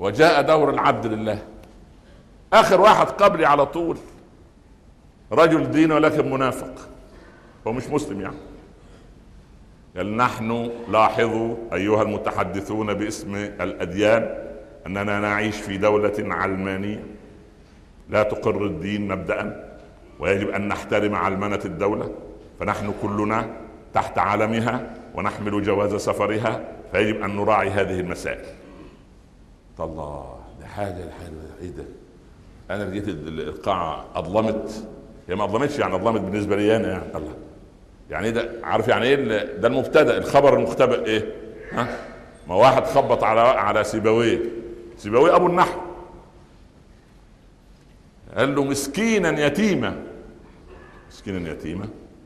وجاء دور العبد لله اخر واحد قبلي على طول رجل دين ولكن منافق هو مش مسلم يعني قال نحن لاحظوا ايها المتحدثون باسم الاديان اننا نعيش في دوله علمانيه لا تقر الدين مبدا ويجب ان نحترم علمنه الدوله فنحن كلنا تحت علمها ونحمل جواز سفرها فيجب ان نراعي هذه المسائل الله ده حاجه حاجه ايه ده انا لقيت القاعه اظلمت هي ما اظلمتش يعني اظلمت بالنسبه لي انا يعني الله يعني ايه ده عارف يعني ايه ده المبتدا الخبر المختبئ ايه ها ما واحد خبط على على سيبويه سيبويه ابو النحو قال له مسكينا يتيما مسكينا يتيما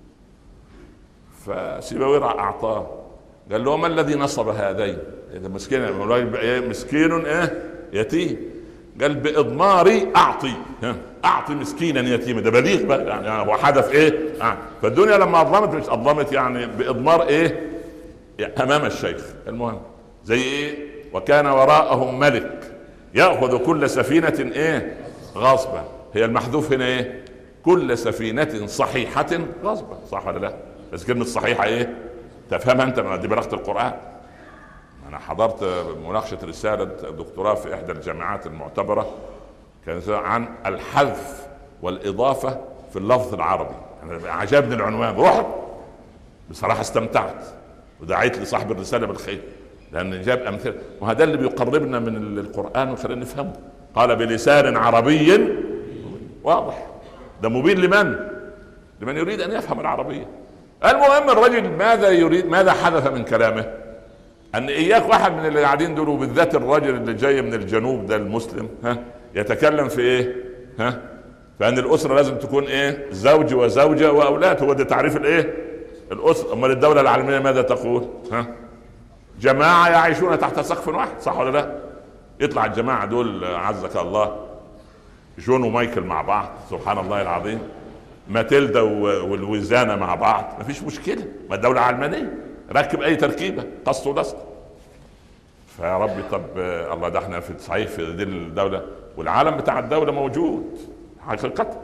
فسيبويه اعطاه قال له وما الذي نصب هذين مسكين مسكين ايه يتيم قال باضماري اعطي اعطي مسكينا يتيما ده بليغ بقى يعني هو حدث ايه آه. فالدنيا لما اظلمت مش اظلمت يعني باضمار ايه امام الشيخ المهم زي ايه وكان وراءهم ملك ياخذ كل سفينه ايه غصبا هي المحذوف هنا ايه كل سفينه صحيحه غصبا صح ولا لا بس كلمه صحيحه ايه تفهمها انت من دي بلاغه القران انا حضرت مناقشه رساله دكتوراه في احدى الجامعات المعتبره كانت عن الحذف والاضافه في اللفظ العربي انا عجبني العنوان رحت بصراحه استمتعت ودعيت لصاحب الرساله بالخير لان جاب امثله وهذا اللي بيقربنا من القران ويخلينا نفهمه قال بلسان عربي واضح ده مبين لمن؟ لمن يريد ان يفهم العربيه المهم الرجل ماذا يريد ماذا حدث من كلامه؟ ان اياك واحد من اللي قاعدين دول وبالذات الرجل اللي جاي من الجنوب ده المسلم ها يتكلم في ايه؟ ها؟ فان الاسره لازم تكون ايه؟ زوج وزوجه واولاد هو ده تعريف الايه؟ الاسره امال الدوله العالميه ماذا تقول؟ ها؟ جماعه يعيشون تحت سقف واحد صح ولا لا؟ يطلع الجماعه دول عزك الله جون ومايكل مع بعض سبحان الله العظيم ماتيلدا والوزانه مع بعض مفيش مشكله ما الدوله علمانيه ركب اي تركيبه قص ولصق فيا ربي طب الله ده احنا في صحيح في دي الدوله والعالم بتاع الدوله موجود حقيقه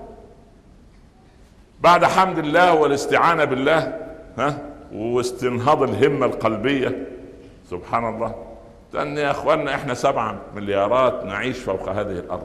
بعد حمد الله والاستعانه بالله ها واستنهاض الهمه القلبيه سبحان الله لان يا اخواننا احنا سبعة مليارات نعيش فوق هذه الارض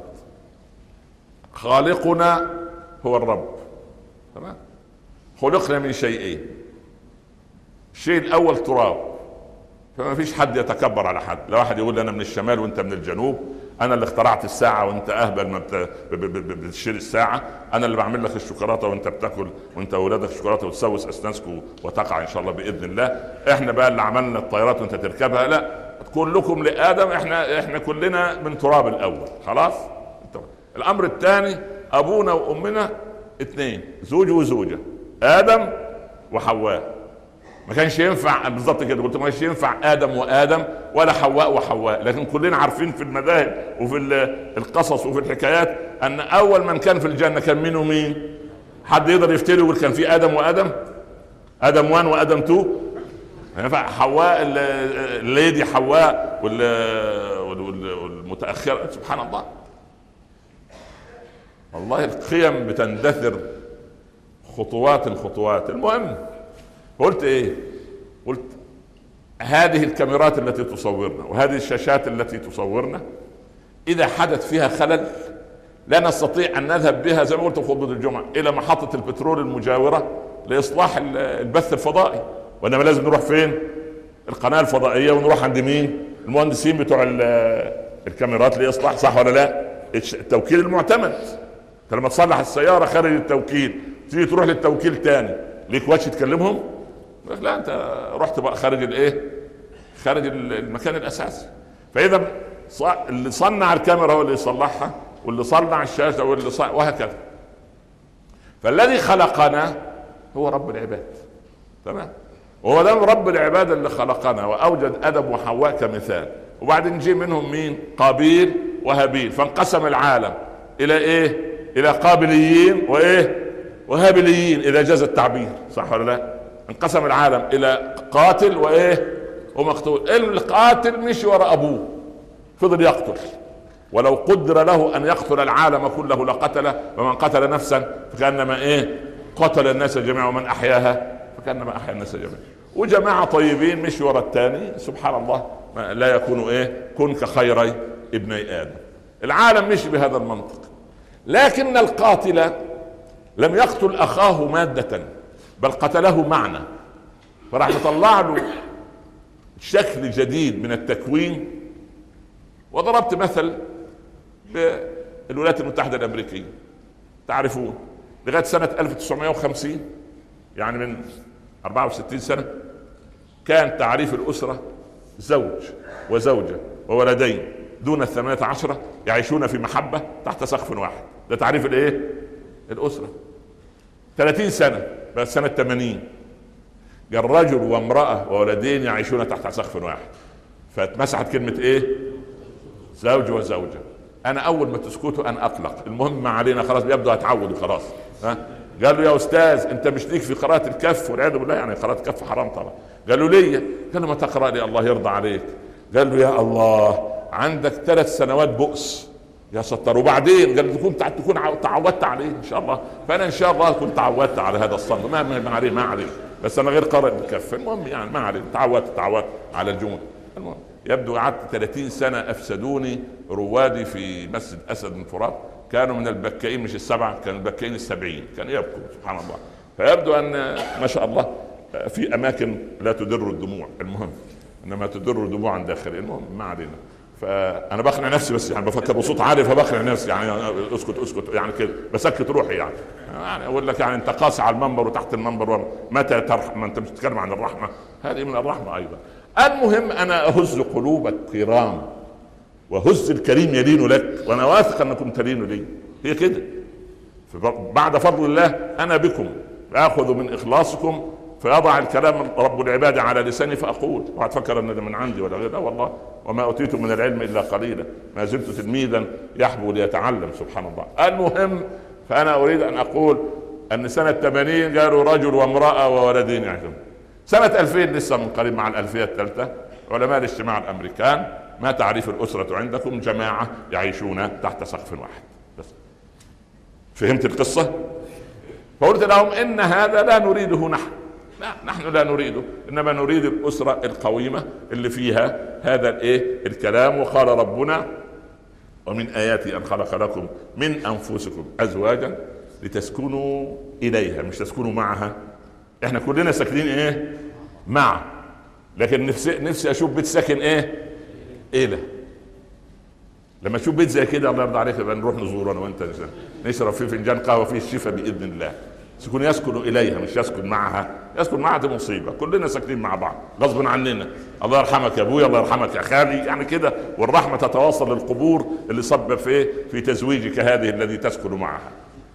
خالقنا هو الرب تمام خلقنا من شيئين الشيء الاول تراب فما فيش حد يتكبر على حد لا واحد يقول انا من الشمال وانت من الجنوب انا اللي اخترعت الساعه وانت اهبل ما بتشتري الساعه انا اللي بعمل لك الشوكولاته وانت بتاكل وانت اولادك الشوكولاته وتسوس اسنانكم وتقع ان شاء الله باذن الله احنا بقى اللي عملنا الطيارات وانت تركبها لا كلكم لادم احنا احنا كلنا من تراب الاول خلاص الامر الثاني ابونا وامنا اثنين زوج وزوجه ادم وحواء ما كانش ينفع بالظبط كده قلت ما كانش ينفع ادم وادم ولا حواء وحواء لكن كلنا عارفين في المذاهب وفي القصص وفي الحكايات ان اول من كان في الجنه كان مين ومين حد يقدر يفتري ويقول كان في ادم وادم ادم 1 وادم 2 ينفع حواء الليدي حواء والمتاخره سبحان الله والله القيم بتندثر خطوات خطوات المهم قلت ايه قلت هذه الكاميرات التي تصورنا وهذه الشاشات التي تصورنا اذا حدث فيها خلل لا نستطيع ان نذهب بها زي ما قلت في خطبه الجمعه الى محطه البترول المجاوره لاصلاح البث الفضائي وانما لازم نروح فين؟ القناه الفضائيه ونروح عند مين؟ المهندسين بتوع الكاميرات لاصلاح صح ولا لا؟ التوكيل المعتمد انت لما تصلح السياره خارج التوكيل تيجي تروح للتوكيل تاني ليك وجه تكلمهم؟ لا انت رحت بقى خارج الايه؟ خارج المكان الاساسي فاذا اللي صنع الكاميرا هو اللي يصلحها واللي صنع الشاشه هو اللي صنع وهكذا فالذي خلقنا هو رب العباد تمام وهو ده رب العباد اللي خلقنا واوجد ادم وحواء كمثال وبعدين جه منهم مين قابيل وهابيل فانقسم العالم الى ايه الى قابليين وايه وهابليين اذا جاز التعبير صح ولا لا انقسم العالم الى قاتل وايه ومقتول القاتل مشي وراء ابوه فضل يقتل ولو قدر له ان يقتل العالم كله لقتله ومن قتل نفسا فكانما ايه قتل الناس جميعا ومن احياها فكانما احيا الناس جميعا وجماعه طيبين مش ورا الثاني سبحان الله لا يكون ايه كن كخيري ابني ادم العالم مش بهذا المنطق لكن القاتل لم يقتل اخاه ماده بل قتله معنى فراح نطلع له شكل جديد من التكوين وضربت مثل بالولايات المتحدة الأمريكية تعرفون لغاية سنة 1950 يعني من 64 سنة كان تعريف الأسرة زوج وزوجة وولدين دون الثمانية عشرة يعيشون في محبة تحت سقف واحد ده تعريف الايه الأسرة 30 سنة بقى سنة 80 قال رجل وامرأة وولدين يعيشون تحت سقف واحد فاتمسحت كلمة ايه زوج وزوجة انا اول ما تسكتوا انا اقلق المهم ما علينا خلاص يبدو اتعودوا خلاص ها قال له يا استاذ انت مش ليك في قراءة الكف والعياذ بالله يعني قراءة الكف حرام طبعا قال له ليه قال له ما تقرا لي الله يرضى عليك قال له يا الله عندك ثلاث سنوات بؤس يا ستار وبعدين قال تكون تكون تعودت عليه ان شاء الله فانا ان شاء الله كنت تعودت على هذا الصنف ما ما عليه ما عليه بس انا غير قارئ الكف المهم يعني ما عليه تعودت تعودت على الجمود المهم يبدو قعدت 30 سنه افسدوني روادي في مسجد اسد بن فرات كانوا من البكائين مش السبعه كانوا البكائين السبعين كانوا يبكوا سبحان الله فيبدو ان ما شاء الله في اماكن لا تدر الدموع المهم انما تدر دموعا داخليا المهم ما علينا فانا بقنع نفسي بس يعني بفكر بصوت عالي فبقنع نفسي يعني اسكت اسكت يعني كده بسكت روحي يعني يعني اقول لك يعني انت قاسي على المنبر وتحت المنبر متى ترحم ما انت مش بتتكلم عن الرحمه هذه من الرحمه ايضا المهم انا اهز قلوب الكرام وهز الكريم يلين لك وانا واثق انكم تلين لي هي كده بعد فضل الله انا بكم اخذ من اخلاصكم فيضع الكلام رب العباد على لساني فاقول واتفكر ان من عندي ولا غير لا والله وما اوتيت من العلم الا قليلا ما زلت تلميذا يحبو ليتعلم سبحان الله المهم فانا اريد ان اقول ان سنه 80 قالوا رجل وامراه وولدين يعزم سنه 2000 لسه من قريب مع الالفيه الثالثه علماء الاجتماع الامريكان ما تعريف الاسره عندكم جماعه يعيشون تحت سقف واحد بس فهمت القصه فقلت لهم ان هذا لا نريده نحن لا نحن لا نريده انما نريد الاسره القويمه اللي فيها هذا الايه الكلام وقال ربنا ومن اياته ان خلق لكم من انفسكم ازواجا لتسكنوا اليها مش تسكنوا معها احنا كلنا ساكنين ايه مع لكن نفسي نفسي اشوف بيت ساكن ايه الى لما اشوف بيت زي كده الله يرضى عليك يبقى نروح نزوره انا وانت نشرب فيه فنجان قهوه فيه الشفاء باذن الله يكون يسكن اليها مش يسكن معها يسكن معها دي مصيبه كلنا ساكنين مع بعض غصب عننا الله يرحمك يا ابويا الله يرحمك يا خالي يعني كده والرحمه تتواصل للقبور اللي سبب في في تزويجك هذه الذي تسكن معها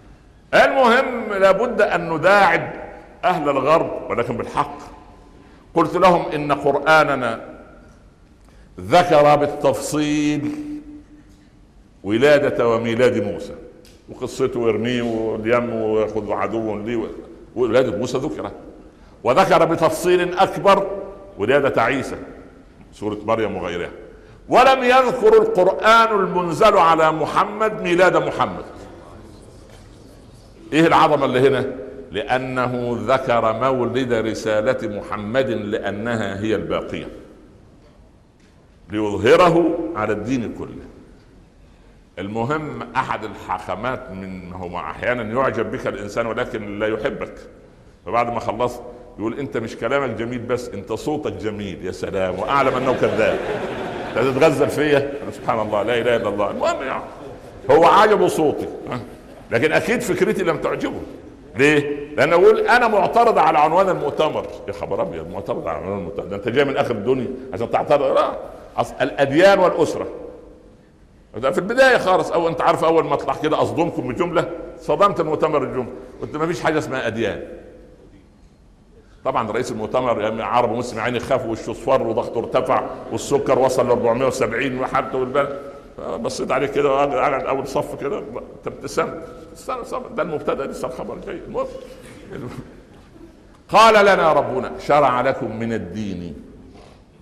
المهم لابد ان نداعب اهل الغرب ولكن بالحق قلت لهم ان قراننا ذكر بالتفصيل ولاده وميلاد موسى وقصته ويرميه واليم وياخذ عدو لي ولادة موسى ذكرت وذكر بتفصيل اكبر ولادة عيسى سورة مريم وغيرها ولم يذكر القرآن المنزل على محمد ميلاد محمد ايه العظمة اللي هنا لأنه ذكر مولد رسالة محمد لأنها هي الباقية ليظهره على الدين كله المهم احد الحاخامات من هو احيانا يعجب بك الانسان ولكن لا يحبك فبعد ما خلصت يقول انت مش كلامك جميل بس انت صوتك جميل يا سلام واعلم انه كذاب تتغزل فيا سبحان الله لا اله الا الله المهم يعني هو عجبه صوتي لكن اكيد فكرتي لم تعجبه ليه؟ لان اقول انا معترض على عنوان المؤتمر يا خبر ابيض معترض على عنوان المؤتمر ده انت جاي من اخر الدنيا عشان تعترض لا الاديان والاسره ده في البدايه خالص او انت عارف اول ما اطلع كده اصدمكم بجمله صدمت المؤتمر الجمله قلت ما فيش حاجه اسمها اديان طبعا رئيس المؤتمر يعني عرب ومسلم عيني خاف وشه اصفر وضغطه ارتفع والسكر وصل ل 470 وحالته بالبلد بصيت عليه كده على اول صف كده ابتسمت ده المبتدا لسه الخبر جاي المهم قال لنا ربنا شرع لكم من الدين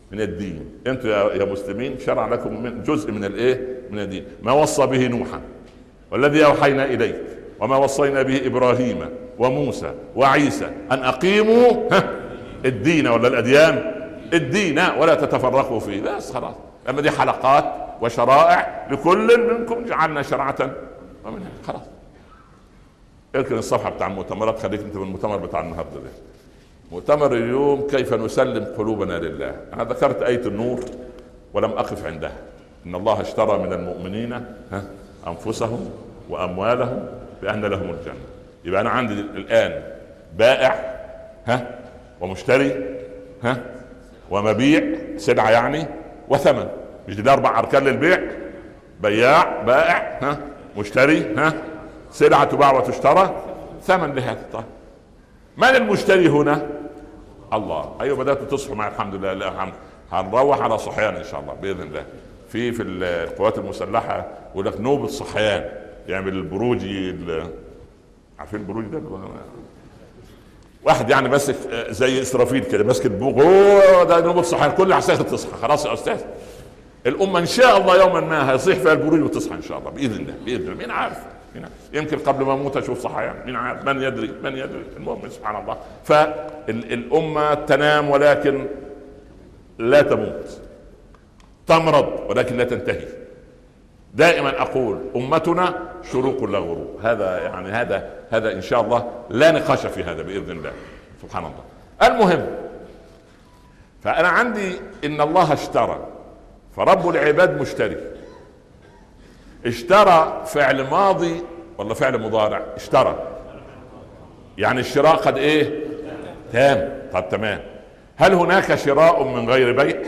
من الدين انتم يا مسلمين شرع لكم من جزء من الايه من الدين ما وصى به نوحا والذي اوحينا اليك وما وصينا به ابراهيم وموسى وعيسى ان اقيموا الدين ولا الاديان الدين ولا تتفرقوا فيه بس خلاص اما دي حلقات وشرائع لكل منكم جعلنا شرعة ومنها خلاص اركن الصفحة بتاع المؤتمرات خليك انت بالمؤتمر بتاع النهارده ده مؤتمر اليوم كيف نسلم قلوبنا لله انا ذكرت آية النور ولم اقف عندها ان الله اشترى من المؤمنين انفسهم واموالهم بان لهم الجنه يبقى انا عندي الان بائع ها ومشتري ها ومبيع سلعه يعني وثمن مش دي اربع اركان للبيع بياع بائع ها مشتري ها سلعه تباع وتشترى ثمن لهذا طيب من المشتري هنا؟ الله ايوه بدات تصحوا معي الحمد لله لا الحمد هنروح على صحيان ان شاء الله باذن الله في في القوات المسلحه يقول لك نوبه صحيان يعمل البروجي عارفين البروجي ده واحد يعني ماسك آه، زي اسرافيل كده ماسك البوق اوه ده نوبه صحيان كل عساكر تصحى خلاص يا استاذ الامه ان شاء الله يوما ما هيصيح فيها البروج وتصحى ان شاء الله باذن الله باذن الله مين عارف مين عارف يمكن قبل ما اموت اشوف صحيان مين عارف من يدري من يدري المهم سبحان الله فالامه تنام ولكن لا تموت تمرض ولكن لا تنتهي دائما اقول امتنا شروق لا غروب هذا يعني هذا هذا ان شاء الله لا نقاش في هذا باذن الله سبحان الله المهم فانا عندي ان الله اشترى فرب العباد مشتري اشترى فعل ماضي ولا فعل مضارع اشترى يعني الشراء قد ايه تام طب تمام هل هناك شراء من غير بيع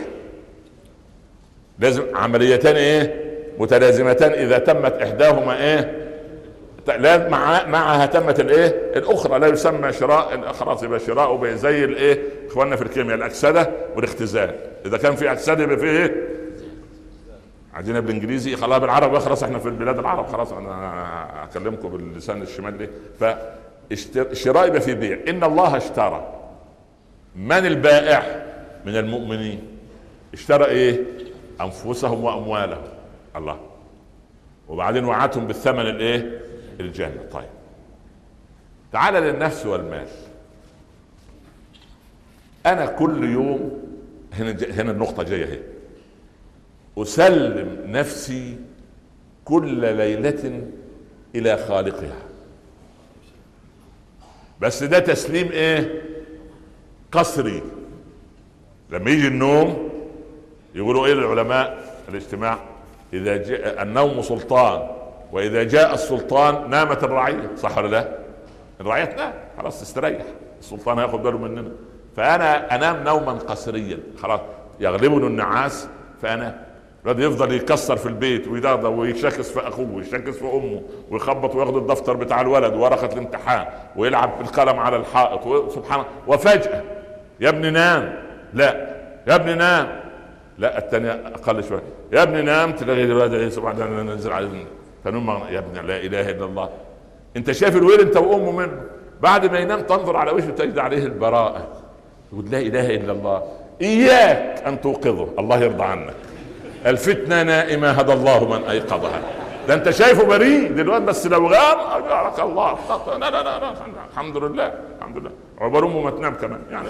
لازم عمليتان ايه متلازمتان اذا تمت احداهما ايه لا مع معها تمت الايه الاخرى لا يسمى شراء خلاص يبقى شراء زي الايه اخواننا في الكيمياء الاكسده والاختزال اذا كان في اكسده يبقى فيه ايه عايزينها بالانجليزي خلاص بالعربي خلاص احنا في بلاد العرب خلاص انا اكلمكم باللسان الشمال ليه فالشراء يبقى في بيع ان الله اشترى من البائع من المؤمنين اشترى ايه انفسهم واموالهم الله وبعدين وعدهم بالثمن الايه الجنه طيب تعال للنفس والمال انا كل يوم هنا هنا النقطه جايه اهي اسلم نفسي كل ليله الى خالقها بس ده تسليم ايه قصري لما يجي النوم يقولوا ايه العلماء الاجتماع اذا جاء النوم سلطان واذا جاء السلطان نامت الرعيه صح ولا لا الرعيه تنام خلاص تستريح السلطان هياخد باله مننا فانا انام نوما قصريا خلاص يغلبني النعاس فانا الواد يفضل يكسر في البيت ويدغدغ ويشكس في اخوه ويشكس في امه ويخبط وياخد الدفتر بتاع الولد ورقه الامتحان ويلعب بالقلم على الحائط سبحان الله وفجاه يا ابني نام لا يا ابني نام لا الثانيه اقل شويه يا ابني نام تلاقي الولد ايه سبحان الله ننزل على فنم يا ابني لا اله الا الله انت شايف الويل انت وامه منه بعد ما ينام تنظر على وجهه تجد عليه البراءه تقول لا اله الا الله اياك ان توقظه الله يرضى عنك الفتنه نائمه هدى الله من ايقظها ده انت شايفه بريء دلوقتي بس لو غاب اجرك الله لا لا لا, لا. الحمد لله الحمد لله عقبال امه ما تنام كمان يعني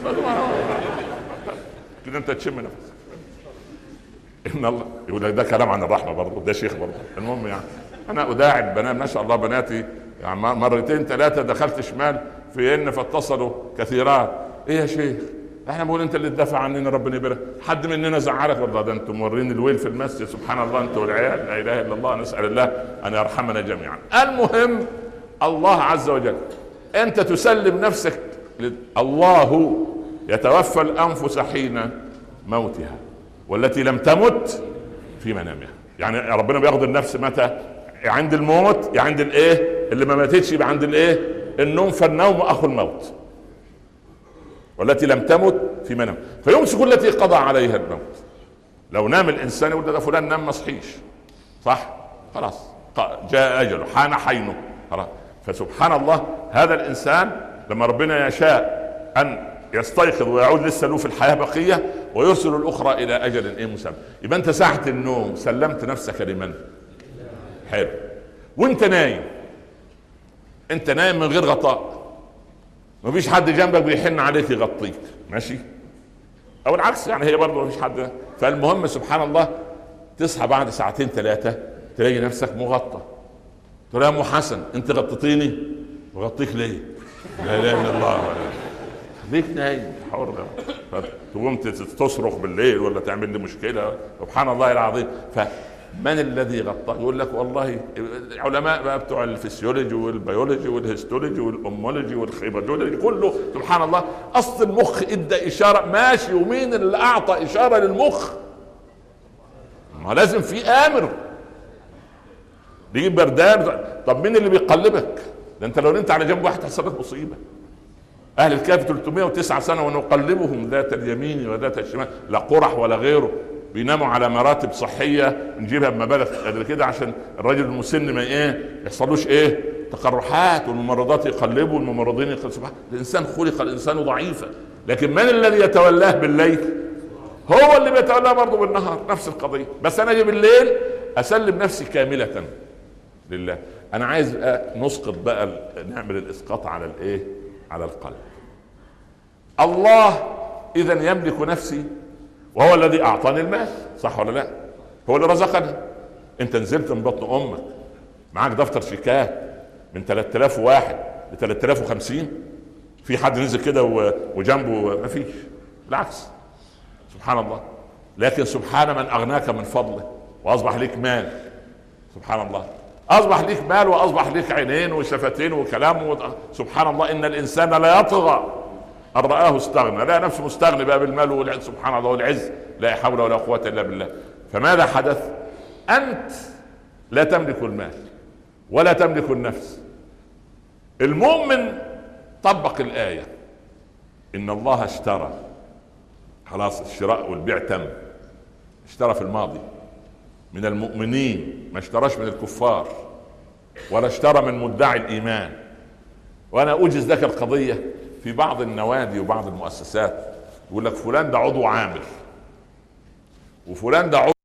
كده انت تشم نفسك ان الله يقول لك ده كلام عن الرحمه برضه ده شيخ برضه المهم يعني انا اداعي البنات ما شاء الله بناتي يعني مرتين ثلاثه دخلت شمال في ان فاتصلوا كثيرات ايه يا شيخ احنا بنقول انت اللي تدافع عننا ربنا يبارك حد مننا زعلك والله ده انتم مورين الويل في المسجد سبحان الله انتم والعيال لا اله الا الله نسال الله ان يرحمنا جميعا المهم الله عز وجل انت تسلم نفسك الله يتوفى الانفس حين موتها والتي لم تمت في منامها يعني ربنا بياخذ النفس متى عند الموت يعني عند الايه اللي ما ماتتش يبقى عند الايه النوم فالنوم اخو الموت والتي لم تمت في منام فيمسك التي قضى عليها الموت لو نام الانسان يقول ده فلان نام ما صحيش صح خلاص جاء اجله حان حينه خلاص فسبحان الله هذا الانسان لما ربنا يشاء ان يستيقظ ويعود لسه له في الحياه بقيه ويرسل الاخرى الى اجل ايه مسمى يبقى انت ساعه النوم سلمت نفسك لمن؟ حلو وانت نايم انت نايم من غير غطاء مفيش حد جنبك بيحن عليك يغطيك ماشي او العكس يعني هي برضه مفيش حد فالمهم سبحان الله تصحى بعد ساعتين ثلاثه تلاقي نفسك مغطى تقول يا ام حسن انت غطيتيني بغطيك ليه؟ لا اله الا الله خليك نايم حر تقوم تصرخ بالليل ولا تعمل لي مشكله سبحان الله العظيم فمن الذي غطى يقول لك والله العلماء بقى بتوع الفسيولوجي والبيولوجي والهيستولوجي والامولوجي والخيبرولوجي كله سبحان الله اصل المخ ادى اشاره ماشي ومين اللي اعطى اشاره للمخ؟ ما لازم في امر بيجيب بردان طب مين اللي بيقلبك؟ ده انت لو نمت على جنب واحد تحصل لك مصيبه اهل الكهف 309 سنه ونقلبهم ذات اليمين وذات الشمال لا قرح ولا غيره بيناموا على مراتب صحيه نجيبها بمبالغ قد كده عشان الراجل المسن ما ايه يحصلوش ايه تقرحات والممرضات يقلبوا والممرضين يقلبوا سبحان الانسان خلق الانسان ضعيفا لكن من الذي يتولاه بالليل هو اللي بيتولاه برضه بالنهار نفس القضيه بس انا اجي بالليل اسلم نفسي كامله لله انا عايز نسقط بقى نعمل الاسقاط على الايه على القلب الله اذا يملك نفسي وهو الذي اعطاني المال صح ولا لا هو اللي رزقني انت نزلت من بطن امك معاك دفتر شيكات من 3001 ل 3050 في حد نزل كده وجنبه ما فيش بالعكس سبحان الله لكن سبحان من اغناك من فضله واصبح لك مال سبحان الله اصبح لك مال واصبح لك عينين وشفتين وكلام و... سبحان الله ان الانسان لا يطغى ان رآه استغنى لا نفسه مستغني بقى بالمال والعز سبحان الله والعز لا حول ولا قوة الا بالله فماذا حدث؟ انت لا تملك المال ولا تملك النفس المؤمن طبق الآية إن الله اشترى خلاص الشراء والبيع تم اشترى في الماضي من المؤمنين ما اشتراش من الكفار ولا اشترى من مدعي الايمان وانا اوجز لك القضيه في بعض النوادي وبعض المؤسسات يقول لك فلان ده عضو عامل وفلان ده عضو